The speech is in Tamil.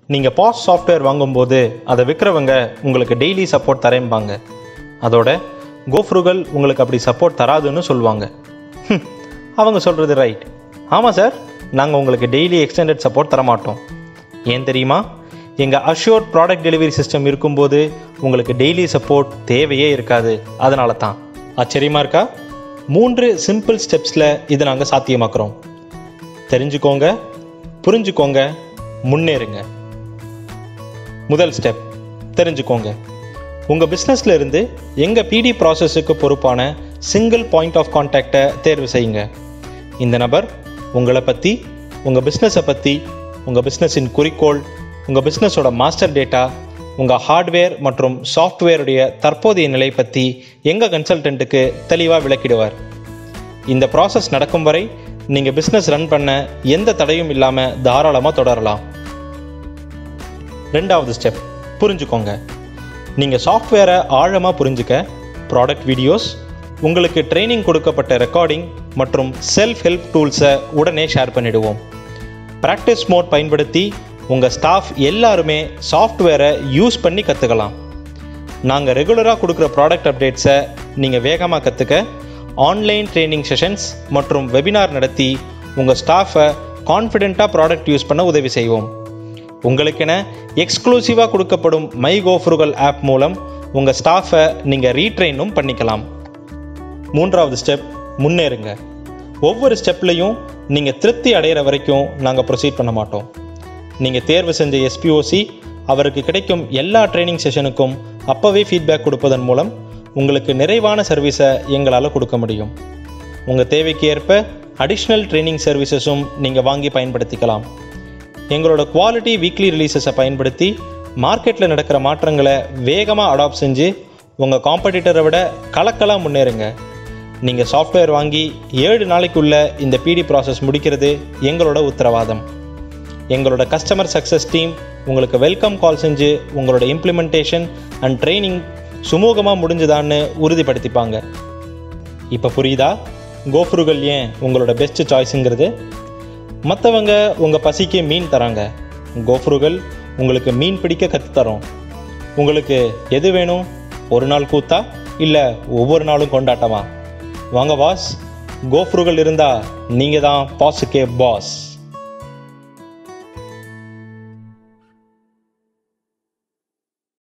நீங்கள் பாஸ் சாஃப்ட்வேர் வாங்கும்போது அதை விற்கிறவங்க உங்களுக்கு டெய்லி சப்போர்ட் தரேன்பாங்க அதோட கோஃப்ருகள் உங்களுக்கு அப்படி சப்போர்ட் தராதுன்னு சொல்லுவாங்க ஹம், அவங்க சொல்கிறது ரைட் ஆமாம் சார் நாங்கள் உங்களுக்கு டெய்லி எக்ஸ்டெண்டட் சப்போர்ட் தரமாட்டோம் ஏன் தெரியுமா எங்கள் அஷ்யூர்ட் ப்ராடக்ட் டெலிவரி சிஸ்டம் இருக்கும்போது உங்களுக்கு டெய்லி சப்போர்ட் தேவையே இருக்காது அதனால தான் ஆச்சரியமா இருக்கா மூன்று சிம்பிள் ஸ்டெப்ஸில் இதை நாங்கள் சாத்தியமாக்குறோம் தெரிஞ்சுக்கோங்க புரிஞ்சுக்கோங்க முன்னேறுங்க முதல் ஸ்டெப் தெரிஞ்சுக்கோங்க உங்கள் பிஸ்னஸில் இருந்து எங்கள் பிடி ப்ராசஸுக்கு பொறுப்பான சிங்கிள் பாயிண்ட் ஆஃப் கான்டாக்டை தேர்வு செய்யுங்க இந்த நபர் உங்களை பற்றி உங்கள் பிஸ்னஸை பற்றி உங்கள் பிஸ்னஸின் குறிக்கோள் உங்கள் பிஸ்னஸோட மாஸ்டர் டேட்டா உங்கள் ஹார்ட்வேர் மற்றும் சாஃப்ட்வேருடைய தற்போதைய நிலை பற்றி எங்கள் கன்சல்டண்ட்டுக்கு தெளிவாக விளக்கிடுவார் இந்த ப்ராசஸ் நடக்கும் வரை நீங்கள் பிஸ்னஸ் ரன் பண்ண எந்த தடையும் இல்லாமல் தாராளமாக தொடரலாம் ரெண்டாவது ஸ்டெப் புரிஞ்சுக்கோங்க நீங்கள் சாஃப்ட்வேரை ஆழமாக புரிஞ்சுக்க ப்ராடக்ட் வீடியோஸ் உங்களுக்கு ட்ரைனிங் கொடுக்கப்பட்ட ரெக்கார்டிங் மற்றும் செல்ஃப் ஹெல்ப் டூல்ஸை உடனே ஷேர் பண்ணிடுவோம் ப்ராக்டிஸ் மோட் பயன்படுத்தி உங்கள் ஸ்டாஃப் எல்லாருமே சாஃப்ட்வேரை யூஸ் பண்ணி கற்றுக்கலாம் நாங்கள் ரெகுலராக கொடுக்குற ப்ராடக்ட் அப்டேட்ஸை நீங்கள் வேகமாக கற்றுக்க ஆன்லைன் ட்ரைனிங் செஷன்ஸ் மற்றும் வெபினார் நடத்தி உங்கள் ஸ்டாஃபை கான்ஃபிடெண்ட்டாக ப்ராடக்ட் யூஸ் பண்ண உதவி செய்வோம் உங்களுக்கென எக்ஸ்க்ளூசிவாக கொடுக்கப்படும் மை கோஃப்ருகல் ஆப் மூலம் உங்கள் ஸ்டாஃபை நீங்கள் ரீட்ரெயினும் பண்ணிக்கலாம் மூன்றாவது ஸ்டெப் முன்னேறுங்க ஒவ்வொரு ஸ்டெப்லையும் நீங்கள் திருப்தி அடையிற வரைக்கும் நாங்கள் ப்ரொசீட் பண்ண மாட்டோம் நீங்கள் தேர்வு செஞ்ச எஸ்பிஓசி அவருக்கு கிடைக்கும் எல்லா ட்ரைனிங் செஷனுக்கும் அப்போவே ஃபீட்பேக் கொடுப்பதன் மூலம் உங்களுக்கு நிறைவான சர்வீஸை எங்களால் கொடுக்க முடியும் உங்கள் தேவைக்கு ஏற்ப அடிஷ்னல் ட்ரைனிங் சர்வீசஸும் நீங்கள் வாங்கி பயன்படுத்திக்கலாம் எங்களோட குவாலிட்டி வீக்லி ரிலீசஸை பயன்படுத்தி மார்க்கெட்டில் நடக்கிற மாற்றங்களை வேகமாக அடாப்ட் செஞ்சு உங்கள் காம்படிட்டரை விட கலக்கலாக முன்னேறுங்க நீங்கள் சாஃப்ட்வேர் வாங்கி ஏழு நாளைக்குள்ள இந்த பிடி ப்ராசஸ் முடிக்கிறது எங்களோட உத்தரவாதம் எங்களோட கஸ்டமர் சக்ஸஸ் டீம் உங்களுக்கு வெல்கம் கால் செஞ்சு உங்களோட இம்ப்ளிமெண்டேஷன் அண்ட் ட்ரைனிங் சுமூகமாக முடிஞ்சுதான்னு உறுதிப்படுத்திப்பாங்க இப்போ புரியுதா கோஃப்ருகள் ஏன் உங்களோட பெஸ்ட் சாய்ஸுங்கிறது மற்றவங்க உங்கள் பசிக்கு மீன் தராங்க கோஃப்ருகள் உங்களுக்கு மீன் பிடிக்க கற்று தரோம் உங்களுக்கு எது வேணும் ஒரு நாள் கூத்தா இல்லை ஒவ்வொரு நாளும் கொண்டாட்டமா வாங்க பாஸ் கோஃப்ருகள் இருந்தால் நீங்கள் தான் பாஸுக்கே பாஸ்